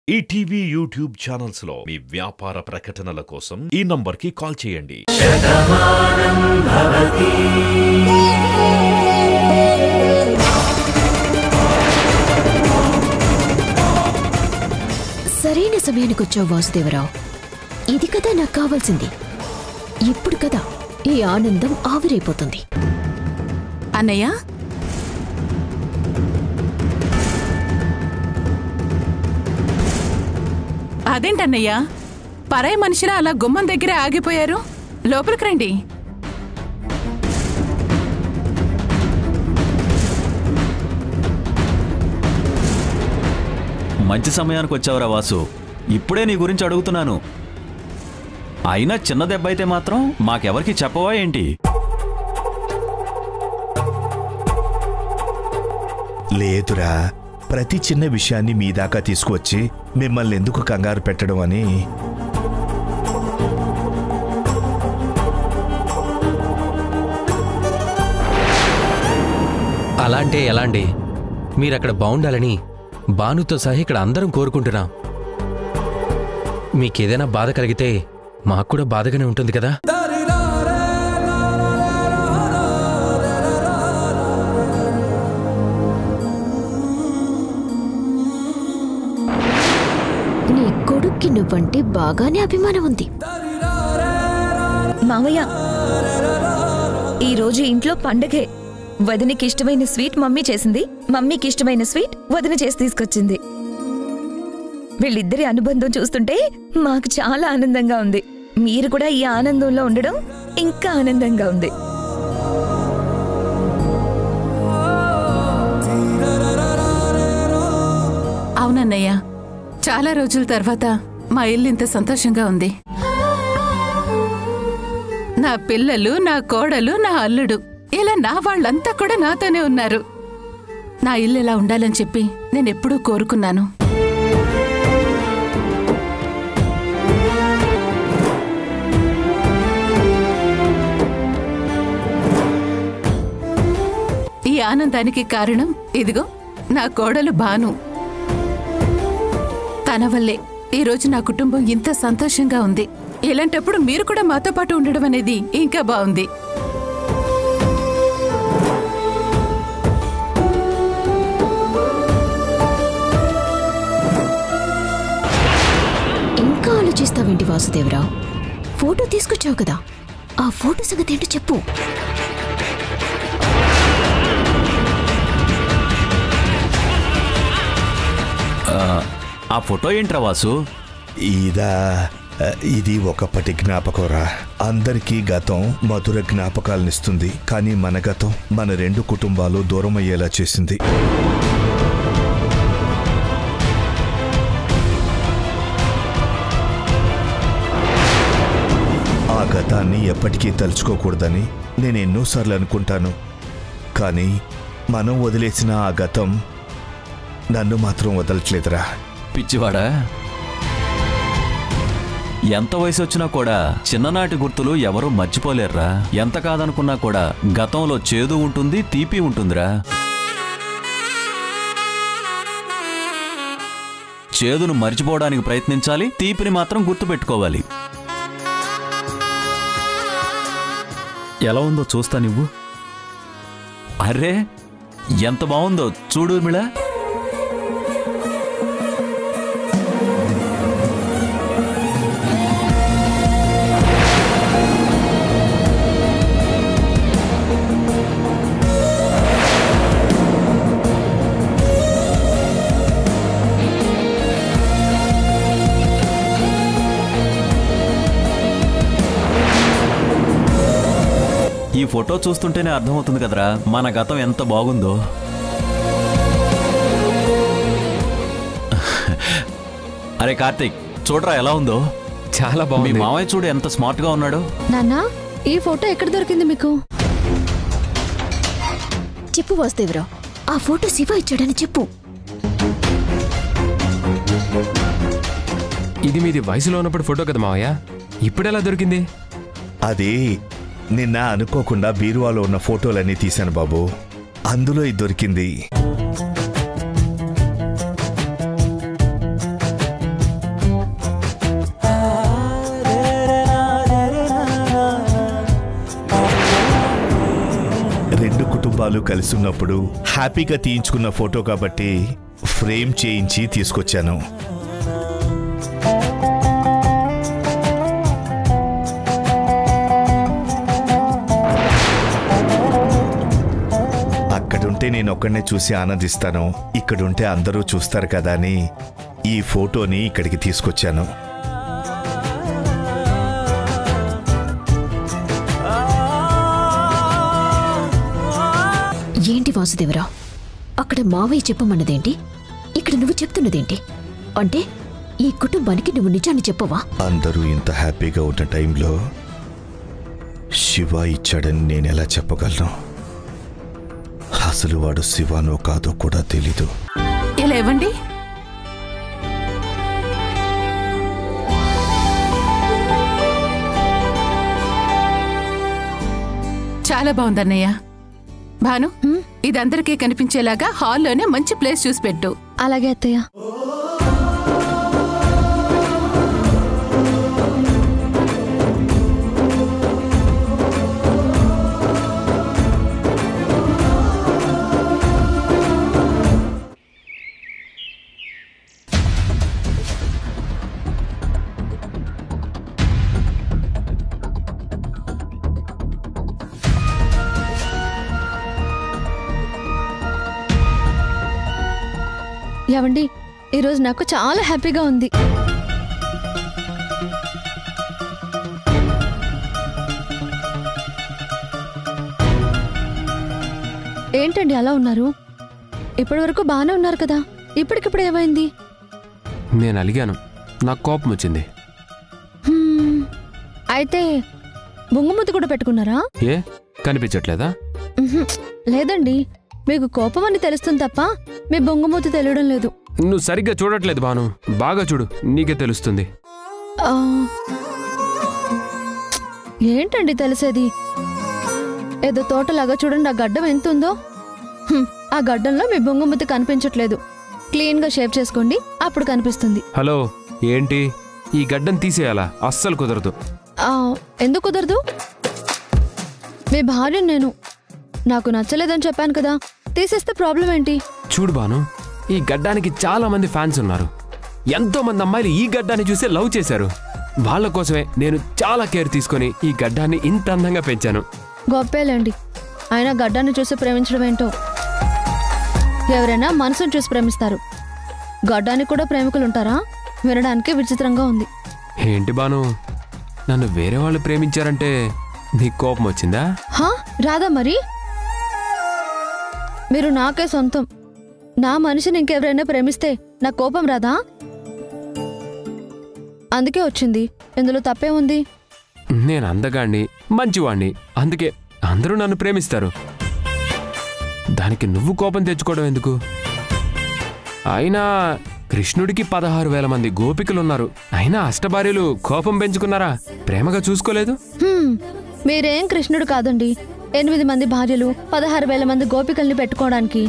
ETV YouTube channels లో మీ వ్యాపార ప్రకటనల కోసం ఈ నంబర్కి కాల్ చేయండి సరైన సమయానికి వచ్చావు వాసుదేవరావు ఇది కదా నాకు కావాల్సింది ఇప్పుడు కదా ఈ ఆనందం ఆవిరైపోతుంది అన్నయ్య అదేంటన్నయ్య పరాయి మనిషిలా అలా గుమ్మం దగ్గరే ఆగిపోయారు లోపలికి రండి మంచి సమయానికి వచ్చావురా వాసు ఇప్పుడే నీ గురించి అడుగుతున్నాను అయినా చిన్న దెబ్బ అయితే మాత్రం మాకెవరికి చెప్పవా ఏంటి లేదురా ప్రతి చిన్న విషయాన్ని మీ దాకా తీసుకువచ్చి మిమ్మల్ని ఎందుకు కంగారు పెట్టడం అని అలా అంటే ఎలా అండి మీరక్కడ బాగుండాలని బానుతో సహా ఇక్కడ అందరం కోరుకుంటున్నాం మీకేదైనా బాధ కలిగితే మాకు కూడా బాధగానే ఉంటుంది కదా నీ కొడుక్కి నువ్వంటే బాగానే అభిమానం ఉంది మావయ్య ఈరోజు ఇంట్లో పండగే వదినకి ఇష్టమైన స్వీట్ మమ్మీ చేసింది మమ్మీకి ఇష్టమైన స్వీట్ వదిన చేసి తీసుకొచ్చింది వీళ్ళిద్దరి అనుబంధం చూస్తుంటే మాకు చాలా ఆనందంగా ఉంది మీరు కూడా ఈ ఆనందంలో ఉండడం ఇంకా ఆనందంగా ఉంది అవునన్నయ్య చాలా రోజుల తర్వాత మా ఇల్లు ఇంత సంతోషంగా ఉంది నా పిల్లలు నా కోడలు నా అల్లుడు ఇలా నా వాళ్ళంతా కూడా నాతోనే ఉన్నారు నా ఇల్లు ఇలా ఉండాలని చెప్పి నేను ఎప్పుడూ కోరుకున్నాను ఈ ఆనందానికి కారణం ఇదిగో నా కోడలు భాను తన వల్లే ఈ రోజు నా కుటుంబం ఇంత సంతోషంగా ఉంది ఇలాంటప్పుడు మీరు కూడా మాతో పాటు ఉండడం అనేది ఇంకా బాగుంది ఇంకా ఆలోచిస్తావేంటి వాసుదేవరావు ఫోటో తీసుకొచ్చావు కదా ఆ ఫోటో సంగతి ఏంటో చెప్పు ఆ ఫోటో ఏంట్రా వాసు ఇదా ఆ, ఇది ఒకప్పటి జ్ఞాపకంరా అందరికీ గతం మధుర జ్ఞాపకాలనిస్తుంది కానీ మన గతం మన రెండు కుటుంబాలు దూరం అయ్యేలా చేసింది ఆ గతాన్ని ఎప్పటికీ తలుచుకోకూడదని నేను ఎన్నోసార్లు అనుకుంటాను కానీ మనం వదిలేసిన ఆ గతం నన్ను మాత్రం వదలట్లేదురా పిచ్చివాడా ఎంత వయసు వచ్చినా కూడా చిన్ననాటి గుర్తులు ఎవరూ మర్చిపోలేరురా ఎంత కాదనుకున్నా కూడా గతంలో చేదు ఉంటుంది తీపి ఉంటుందిరా చేదును మర్చిపోవడానికి ప్రయత్నించాలి తీపిని మాత్రం గుర్తుపెట్టుకోవాలి ఎలా ఉందో చూస్తా నువ్వు అర్రే ఎంత బాగుందో చూడు మిళా ఈ ఫోటో చూస్తుంటేనే అర్థమవుతుంది కదరా మన గతం ఎంత బాగుందో అరే కార్తీక్ చూడరా ఎలా ఉందో చాలా మీ బాగుంది మావయ్య చూడు ఎంత స్మార్ట్ గా ఉన్నాడు నాన్నా ఈ ఫోటో ఎక్కడ దొరికింది మీకు చెప్పు వాసుదేవరావు ఆ ఫోటో శివ ఇచ్చాడని చెప్పు ఇది మీది వయసులో ఉన్నప్పుడు ఫోటో కదా మావయ్య ఇప్పుడెలా దొరికింది అది నిన్న అనుకోకుండా బీరువాలో ఉన్న ఫోటోలన్నీ తీశాను బాబు అందులో ఇది దొరికింది కుటుంబాలు కలిసి ఉన్నప్పుడు హ్యాపీగా తీయించుకున్న ఫోటో కాబట్టి ఫ్రేమ్ చేయించి తీసుకొచ్చాను అక్కడుంటే నేను ఒక్కడనే చూసి ఆనందిస్తాను ఇక్కడుంటే అందరూ చూస్తారు కదా అని ఈ ఫోటోని ఇక్కడికి తీసుకొచ్చాను ఏంటి వాసుదేవరావు అక్కడ మావయ్య చెప్పమన్నదేంటి ఇక్కడ నువ్వు చెప్తున్నదేంటి అంటే ఈ కుటుంబానికి నువ్వు నిజాన్ని చెప్పవా అందరూ ఇంత హ్యాపీగా ఉన్న టైంలో శివ ఇచ్చాడని నేను ఎలా చెప్పగలను అసలు వాడు శివానో కాదో కూడా తెలీదు ఇలా ఇవ్వండి చాలా బాగుందన్నయ్య భాను ఇది అందరికీ కనిపించేలాగా హాల్లోనే మంచి ప్లేస్ చూసి పెట్టు అలాగే అత్తయ్య ఏవండి ఈరోజు నాకు చాలా హ్యాపీగా ఉంది ఏంటండి అలా ఉన్నారు ఇప్పటి వరకు బాగానే ఉన్నారు కదా ఇప్పటికిప్పుడు ఏమైంది నేను అలిగాను నాకు కోపం వచ్చింది హ్మ్, అయితే బొంగుముద్దు కూడా పెట్టుకున్నారా ఏ కనిపించట్లేదా ఉహుం, లేదండి మీకు కోపం అని తెలుస్తుంది తప్ప మీ బొంగుమూతి తెలియడం లేదు నువ్వు సరిగ్గా చూడట్లేదు బాను బాగా చూడు నీకే తెలుస్తుంది ఆ, ఏంటండి తెలిసేది ఏదో తోటలాగా చూడండి ఆ గడ్డం ఎంత ఉందో హ్మ్, ఆ గడ్డంలో మీ బొంగుమూతి కనిపించట్లేదు క్లీన్గా షేవ్ చేసుకోండి అప్పుడు కనిపిస్తుంది హలో ఏంటి ఈ గడ్డం తీసేయాలా అస్సలు కుదరదు ఆ, ఎందుకు కుదరదు మీ భార్య నేను నాకు నచ్చలేదని చెప్పాను కదా తీసేస్తే ప్రాబ్లం ఏంటి చూడు బాను ఈ గడ్డానికి చాలా మంది ఫ్యాన్స్ ఉన్నారు ఎంతో మంది అమ్మాయిలు ఈ గడ్డాన్ని చూసే లవ్ చేశారు వాళ్ళ కోసమే నేను చాలా కేర్ తీసుకొని ఈ గడ్డాన్ని ఇంత అందంగా పెంచాను గొప్పేలేండి అయినా గడ్డాన్ని చూసి ప్రేమించడం ఏంటో ఎవరైనా మనసును చూసి ప్రేమిస్తారు గడ్డానికి కూడా ప్రేమికులు ఉంటారా వినడానికి విచిత్రంగా ఉంది ఏంటి బాను నన్ను వేరే వాళ్ళు ప్రేమించారంటే నీకు కోపం వచ్చిందా హా రాదా మరి మీరు నాకే సొంతం నా మనిషిని ఇంకెవరైనా ప్రేమిస్తే నా కోపం రాదా అందుకే వచ్చింది ఇందులో తప్పే ఉంది నేను అందగాణ్ణి మంచివాణ్ణి అందుకే అందరూ నన్ను ప్రేమిస్తారు దానికి నువ్వు కోపం తెచ్చుకోవడం ఎందుకు అయినా కృష్ణుడికి పదహారు వేల మంది గోపికలున్నారు అయినా అష్టభార్యలు కోపం పెంచుకున్నారా ప్రేమగా చూసుకోలేదు హ్మ్, మీరేం కృష్ణుడు కాదండి ఎనిమిది మంది భార్యలు పదహారు వేల మంది గోపికల్ని పెట్టుకోవడానికి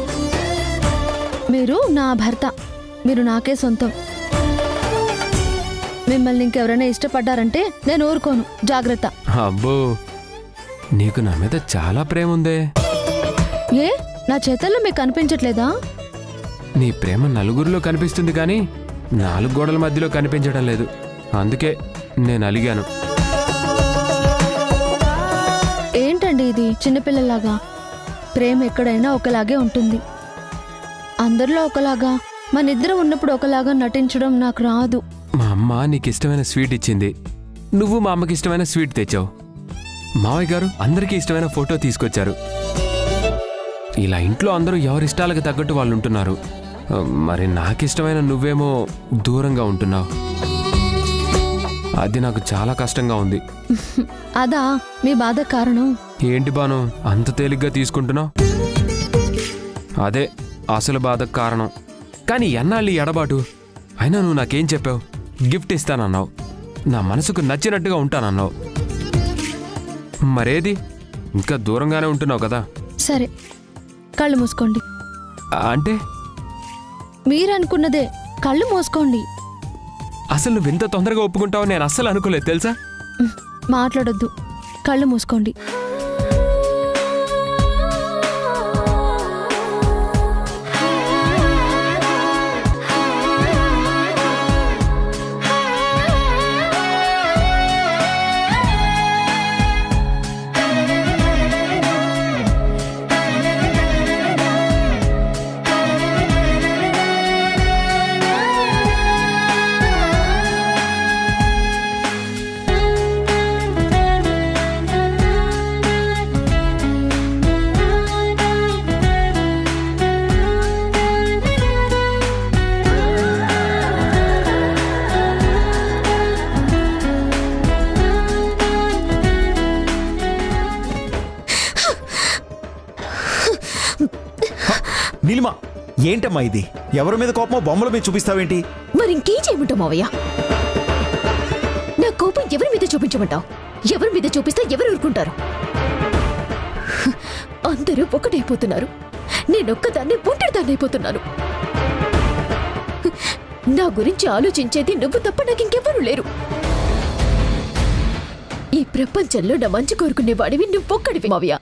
మీరు నా భర్త మీరు నాకే సొంతం మిమ్మల్ని ఇంకెవరైనా ఇష్టపడ్డారంటే నేను ఊరుకోను జాగ్రత్త అబ్బో నీకు నా మీద చాలా ప్రేమ ఉందే ఏ నా చేతల్లో మీకు కనిపించట్లేదా నీ ప్రేమ నలుగురిలో కనిపిస్తుంది కానీ నాలుగు గోడల మధ్యలో కనిపించడం లేదు అందుకే నేను అలిగాను ఏంటండి ఇది చిన్నపిల్లలాగా ప్రేమ ఎక్కడైనా ఒకలాగే ఉంటుంది అందరిలో ఒకలాగా మనిద్దరం ఉన్నప్పుడు ఒకలాగా నటించడం నాకు రాదు మా అమ్మ నీకు ఇష్టమైన స్వీట్ ఇచ్చింది నువ్వు మా అమ్మకి ఇష్టమైన స్వీట్ తెచ్చావు మావయ్య గారు అందరికీ ఇష్టమైన ఫోటో తీసుకొచ్చారు ఇలా ఇంట్లో అందరూ ఎవరిష్టాలకు తగ్గట్టు వాళ్ళు ఉంటున్నారు ఆ, మరి నాకిష్టమైన నువ్వేమో దూరంగా ఉంటున్నావు అది నాకు చాలా కష్టంగా ఉంది అదా మీ బాధ కారణం ఏంటి బాను అంత తేలిగ్గా తీసుకుంటున్నావు అదే అసలు బాధకు కారణం కానీ ఎన్నాళ్ళు ఈ ఎడబాటు అయినా నువ్వు నాకేం చెప్పావు గిఫ్ట్ ఇస్తానన్నావు నా మనసుకు నచ్చినట్టుగా ఉంటానన్నావు మరేది ఇంకా దూరంగానే ఉంటున్నావు కదా సరే కళ్ళు మూసుకోండి ఆ, అంటే మీరు అనుకున్నదే కళ్ళు మూసుకోండి అసలు నువ్వు ఇంత తొందరగా ఒప్పుకుంటావు నేను అస్సలు అనుకోలేదు తెలుసా ఉహ్, మాట్లాడొద్దు కళ్ళు మూసుకోండి నీలిమా ఏంటమ్మా ఇది ఎవరి మీద కోపమో బొమ్మల మీద చూపిస్తావేంటి మరి ఇంకేం చేయమంటావు మావయ్య నా కోపం ఎవరి మీద చూపించమంటావు ఎవరి మీద చూపిస్తే ఎవరు ఊరుకుంటారు అందరూ ఒకటైపోతున్నారు నేనొక్కదాన్ని ఒంటరిదాన్ని అయిపోతున్నాను నా గురించి ఆలోచించేది నువ్వు తప్ప నాకు ఇంకెవ్వరూ లేరు ఈ ప్రపంచంలో నా మంచి కోరుకునే వాడివి నువ్వొక్కడివి మావయ్య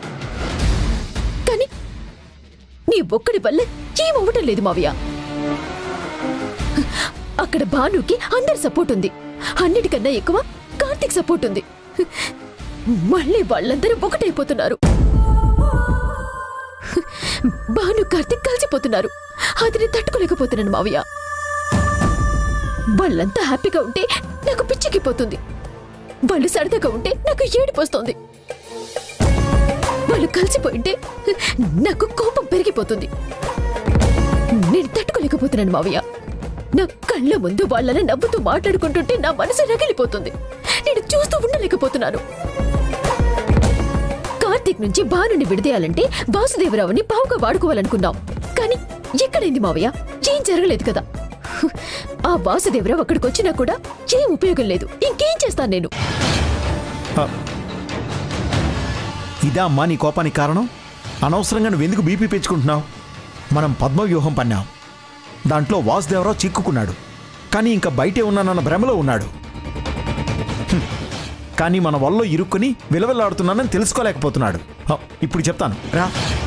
కానీ నీ ఒక్కడి వల్ల ఏమవ్వటం లేదు మావయ్య అక్కడ భానుకి అందరి సపోర్ట్ ఉంది అన్నిటికన్నా ఎక్కువ కార్తీక్ సపోర్ట్ ఉంది మళ్ళీ వాళ్ళందరూ ఒకటైపోతున్నారు భాను కార్తీక్ కలిసిపోతున్నారు అది నేను తట్టుకోలేకపోతున్నాను మావయ్య వాళ్ళంతా హ్యాపీగా ఉంటే నాకు పిచ్చికిపోతుంది వాళ్ళు సరదాగా ఉంటే నాకు ఏడిపోస్తుంది వాళ్ళు కలిసిపోయింటే నాకు కోపం పెరిగిపోతుంది నేను తట్టుకోలేకపోతున్నాను మావయ్య నా కళ్ళ ముందు వాళ్ళని నవ్వుతూ మాట్లాడుకుంటుంటే నా మనసు రగిలిపోతుంది నేను చూస్తూ ఉండలేకపోతున్నాను కార్తీక్ నుంచి భానుని విడదీయాలంటే వాసుదేవరావుని పావుగా వాడుకోవాలనుకున్నాం కానీ ఎక్కడైంది మావయ్య ఏం జరగలేదు కదా ఆ వాసుదేవరావు అక్కడికి వచ్చినా కూడా ఏం ఉపయోగం లేదు ఇంకేం చేస్తాను నేను ఇదా అమ్మా నీ కోపానికి కారణం అనవసరంగా నువ్వెందుకు బీపీ పెంచుకుంటున్నావు మనం పద్మవ్యూహం పన్నాం దాంట్లో వాసుదేవరావు చిక్కుకున్నాడు కానీ ఇంకా బయటే ఉన్నానన్న భ్రమలో ఉన్నాడు హ్మ్. కానీ మన వల్ల ఇరుక్కుని విలవిల్లాడుతున్నానని తెలుసుకోలేకపోతున్నాడు హ, ఇప్పుడు చెప్తాను రా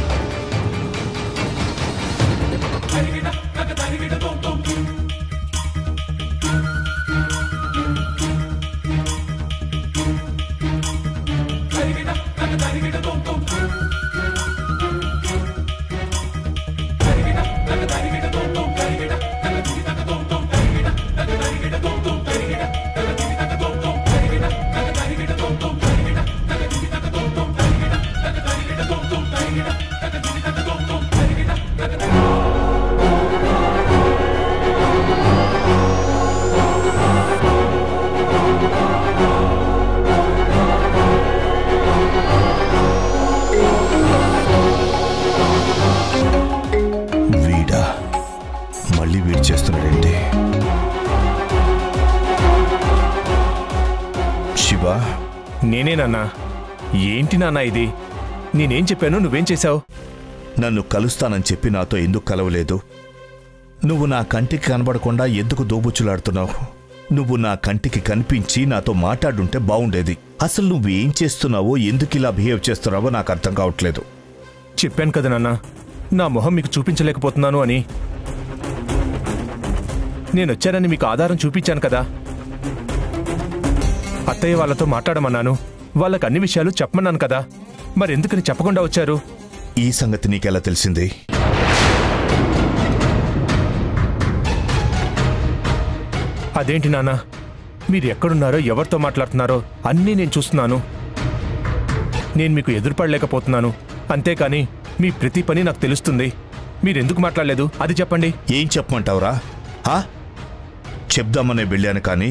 వీడా మళ్ళీ వీడు చేస్తున్నాడేంటి శివ నేనేనన్నా ఏంటి నాన్న ఇది నేనేం చెప్పాను నువ్వేం చేశావు నన్ను కలుస్తానని చెప్పి నాతో ఎందుకు కలవలేదు నువ్వు నా కంటికి కనబడకుండా ఎందుకు దోబుచ్చులాడుతున్నావు నువ్వు నా కంటికి కనిపించి నాతో మాట్లాడుంటే బాగుండేది అసలు నువ్వేం చేస్తున్నావో ఎందుకు ఇలా బిహేవ్ చేస్తున్నావో నాకు అర్థం కావట్లేదు చెప్పాను కదా నాన్న నా మొహం మీకు చూపించలేకపోతున్నాను అని నేనొచ్చానని మీకు ఆధారం చూపించాను కదా అత్తయ్య వాళ్ళతో మాట్లాడమన్నాను వాళ్ళకి అన్ని విషయాలు చెప్పమన్నాను కదా మరెందుకని చెప్పకుండా వచ్చారు ఈ సంగతి నీకెలా తెలిసింది అదేంటి నాన్న మీరు ఎక్కడున్నారో ఎవరితో మాట్లాడుతున్నారో అన్నీ నేను చూస్తున్నాను నేను మీకు ఎదురుపడలేకపోతున్నాను అంతేకాని మీ ప్రతి పని నాకు తెలుస్తుంది మీరెందుకు మాట్లాడలేదు అది చెప్పండి ఏం చెప్పమంటావురా ఆ? చెప్దామనే వెళ్ళాను కానీ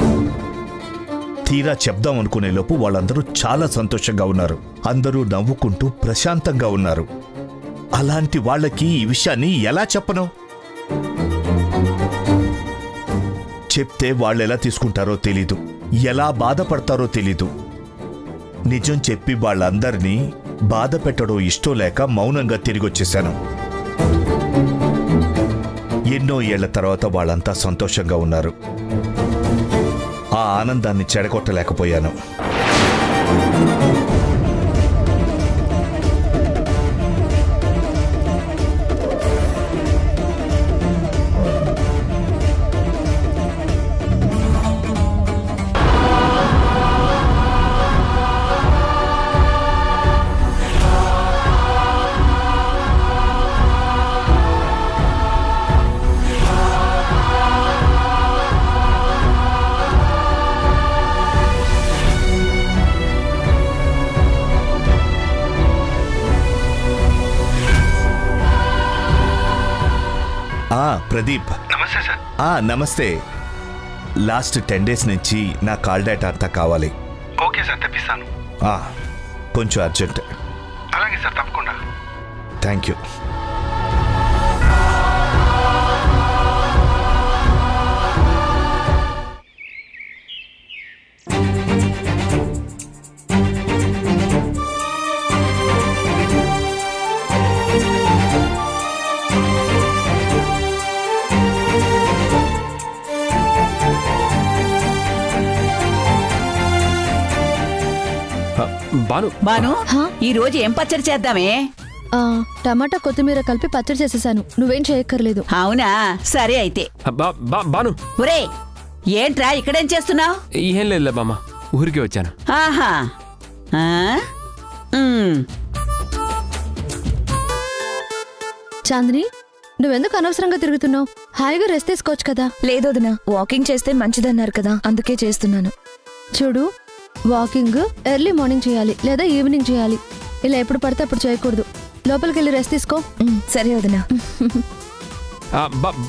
తీరా చెప్దాం అనుకునే లోపు వాళ్ళందరూ చాలా సంతోషంగా ఉన్నారు అందరూ నవ్వుకుంటూ ప్రశాంతంగా ఉన్నారు అలాంటి వాళ్ళకి ఈ విషయాన్ని ఎలా చెప్పను చెప్తే వాళ్ళు ఎలా తీసుకుంటారో తెలీదు ఎలా బాధపడతారో తెలీదు నిజం చెప్పి వాళ్ళందరినీ బాధ పెట్టడం ఇష్టం లేక మౌనంగా తిరిగొచ్చేశాను ఎన్నో ఏళ్ల తర్వాత వాళ్ళంతా సంతోషంగా ఉన్నారు ఆ ఆనందాన్ని చెడగొట్టలేకపోయాను ఆ ప్రదీప్ నమస్తే సార్ ఆ నమస్తే లాస్ట్ టెన్ డేస్ నుంచి నా కాల్ డేటా అంతా కావాలి ఓకే సార్ తెప్పిస్తాను ఆ, కొంచెం అర్జెంట్ అలాగే సార్ తప్పకుండా థ్యాంక్ యూ బాను బాను ఈ రోజు ఏం పచ్చడి చేద్దామే ఆ, టమాటా కొత్తిమీర కలిపి పచ్చడి చేసేసాను నువ్వేం చేయక్కర్లేదు అవునా సరే అయితే బా బా బాను ఒరే ఏంట్రా ఇక్కడేం చేస్తున్నావు ఏం లేదులే బామ్మ ఊరికి వచ్చాను ఆహా ఆ? ఉమ్. చాందిని నువ్వెందుకు అనవసరంగా తిరుగుతున్నావు హాయిగా రెస్ట్ తీసుకోవచ్చు కదా లేదు వదినా వాకింగ్ చేస్తే మంచిదన్నారు కదా అందుకే చేస్తున్నాను చూడు వాకింగ్ ఎర్లీ మార్నింగ్ చేయాలి లేదా ఈవినింగ్ చేయాలి ఇలా ఎప్పుడు పడితే అప్పుడు చేయకూడదు లోపలికి వెళ్ళి రెస్ట్ తీసుకో ఉమ్, సరే వదినా ఆ, బా బా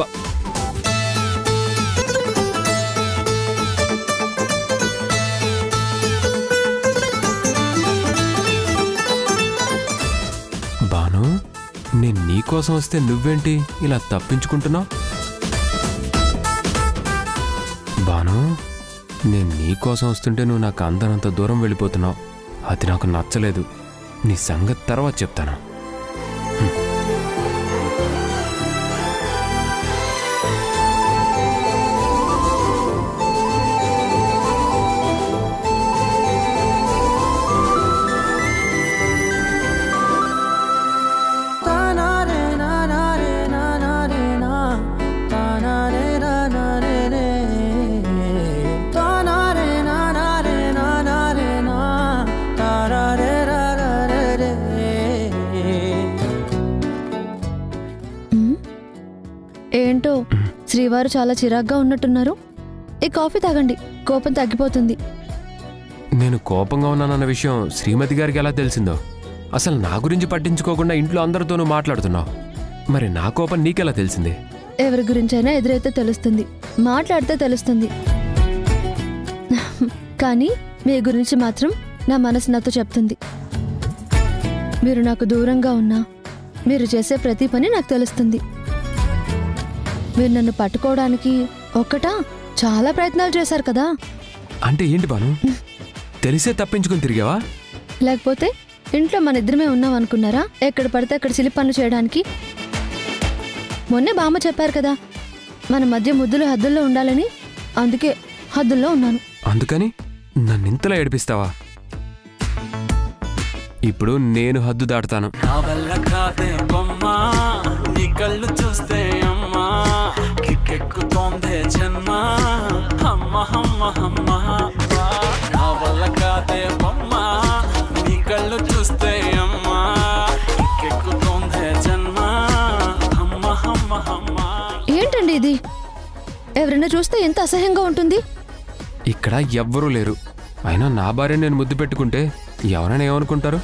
బాను నేను నీకోసం వస్తే నువ్వేంటి ఇలా తప్పించుకుంటున్నావు బాను నేను నీకోసం వస్తుంటే నువ్వు నాకు అందనంత దూరం వెళ్ళిపోతున్నావు అది నాకు నచ్చలేదు నీ సంగతి తర్వాత చెప్తాను ఏంటో శ్రీవారు చాలా చిరాగ్గా ఉన్నట్టున్నారు ఈ కాఫీ తాగండి కోపం తగ్గిపోతుంది నేను కోపంగా ఉన్నానన్న విషయం శ్రీమతి గారికి ఎలా తెలిసిందో అసలు నా గురించి పట్టించుకోకుండా ఇంట్లో అందరితోనూ మాట్లాడుతున్నావు మరి నా కోపం నీకెలా తెలిసింది ఎవరి గురించైనా ఎదురైతే తెలుస్తుంది మాట్లాడితే తెలుస్తుంది కానీ మీ గురించి మాత్రం నా మనసు నాతో చెప్తుంది మీరు నాకు దూరంగా ఉన్నా మీరు చేసే ప్రతి పని నాకు తెలుస్తుంది మీరు నన్ను పట్టుకోవడానికి ఒక్కటా చాలా ప్రయత్నాలు చేశారు కదా అంటే ఏంటి బాను తెలిసే తప్పించుకుని తిరిగావా లేకపోతే ఇంట్లో మన ఇద్దరమే ఉన్నాం అనుకున్నారా ఎక్కడ పడితే అక్కడ సిలి పనులు చేయడానికి మొన్నే బామ్మ చెప్పారు కదా మన మధ్య ముద్దులు హద్దుల్లో ఉండాలని అందుకే హద్దుల్లో ఉన్నాను అందుకని నన్నింతలా ఏడిపిస్తావా ఇప్పుడు నేను హద్దు దాటుతాను నా వల్ల కాదే బొమ్మ నీ కళ్ళు చూస్తే అమ్మా కిక్కెక్కుతోందే జన్మ అమ్మ అమ్మ అమ్మ నా వల్ల కాదే బొమ్మ నీ కళ్ళు చూస్తే అమ్మా కిక్కెక్కుతోందే జన్మ అమ్మ అమ్మ అమ్మ ఏంటండి ఇది ఎవరైనా చూస్తే ఎంత అసహ్యంగా ఉంటుంది ఇక్కడ ఎవ్వరూ లేరు అయినా నా భార్య నేను ముద్దు పెట్టుకుంటే ఎవరైనా ఏమనుకుంటారు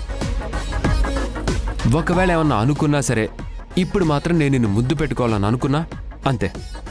ఒకవేళ ఏమన్నా అనుకున్నా సరే ఇప్పుడు మాత్రం నేను నిన్ను ముద్దు పెట్టుకోవాలని అనుకున్నా అంతే